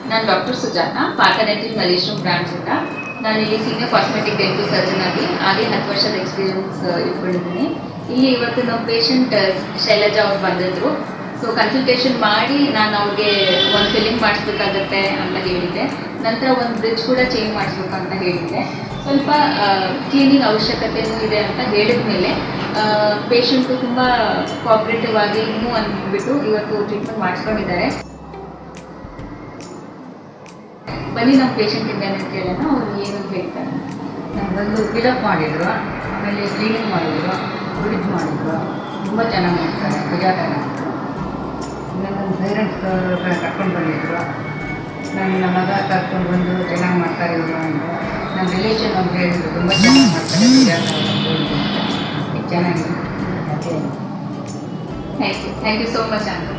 ನಾನು doctor Sujata Pathanetti Malleshwaram branch ಅಂತ ನಾನು ಇಲ್ಲಿ ಸೀನಿಯರ್ ಕಾಸ್ಮೆಟಿಕ್ ಡೆಂಟಲ್ ಸರ್ಜನ್ ಆಗಿ ಹಾಗೆ ಹತ್ತು ವರ್ಷದ ಎಕ್ಸ್ಪೀರಿಯನ್ಸ್ ಇಟ್ಕೊಂಡಿದ್ದೀನಿ ಇಲ್ಲಿ ಇವತ್ತು ನಮ್ಮ ಪೇಷಂಟ್ ಶೈಲಜಾ ಅವ್ರು ಬಂದಿದ್ರು ಸೊ ಕನ್ಸಲ್ಟೇಷನ್ ಮಾಡಿ ನಾನು ಅವ್ರಿಗೆ ಒಂದು ಫಿಲ್ಲಿಂಗ್ ಮಾಡಿಸ್ಬೇಕಾಗತ್ತೆ ಅಂತ ಹೇಳಿದ್ದೆ ನಂತರ ಒಂದು ಬ್ರಿಡ್ಜ್ ಕೂಡ ಚೇಂಜ್ ಮಾಡಿಸ್ಬೇಕು ಅಂತ ಹೇಳಿದ್ದೆ ಸ್ವಲ್ಪ ಕ್ಲೀನಿಂಗ್ ಅವಶ್ಯಕತೆನೂ ಇದೆ ಅಂತ ಹೇಳಿದ ಮೇಲೆ ಪೇಷಂಟು ತುಂಬ ಕೋಆಪ್ರೇಟಿವ್ ಆಗಿ ಇನ್ನೂ ಅಂದ್ಬಿಟ್ಟು ಇವತ್ತು ಟ್ರೀಟ್ಮೆಂಟ್ ಮಾಡಿಸ್ಕೊಂಡಿದ್ದಾರೆ ಬನ್ನಿ ನಮ್ಮ ಪೇಷಂಟ್ ಇಂದ ಕೇಳೋಣ ಅವ್ರು ಏನು ಅಂತ ಹೇಳ್ತಾರೆ ನಾನು ಬಂದು ಫಿಲಪ್ ಮಾಡಿದ್ರು ಆಮೇಲೆ ಕ್ಲೀನಿಂಗ್ ಮಾಡಿದ್ರು ಬ್ರಿಡ್ಜ್ ಮಾಡಿದ್ರು ತುಂಬ ಚೆನ್ನಾಗಿ ಮಾಡ್ತಾರೆ ಸುಜಾತ ಡಾಕ್ಟ್ರು ನನ್ನ ಪೇರೆಂಟ್ಸ್ ಕರ್ಕೊಂಡು ಬಂದಿದ್ರು ನನ್ನ ಮಗ ಕರ್ಕೊಂಡು ಬಂದು ಚೆನ್ನಾಗಿ ಮಾಡ್ತಾರೆ ಇವರು ಅಂತ ನನ್ನ ರಿಲೇಷನ್ ಅವ್ರು ಹೇಳಿದ್ರು ತುಂಬ ಚೆನ್ನಾಗಿ ಮಾಡ್ತಾರೆ ಸುಜಾತ ಅವರು ಚೆನ್ನಾಗಿ ಅದೇ thank you thank you so much ಅಂತ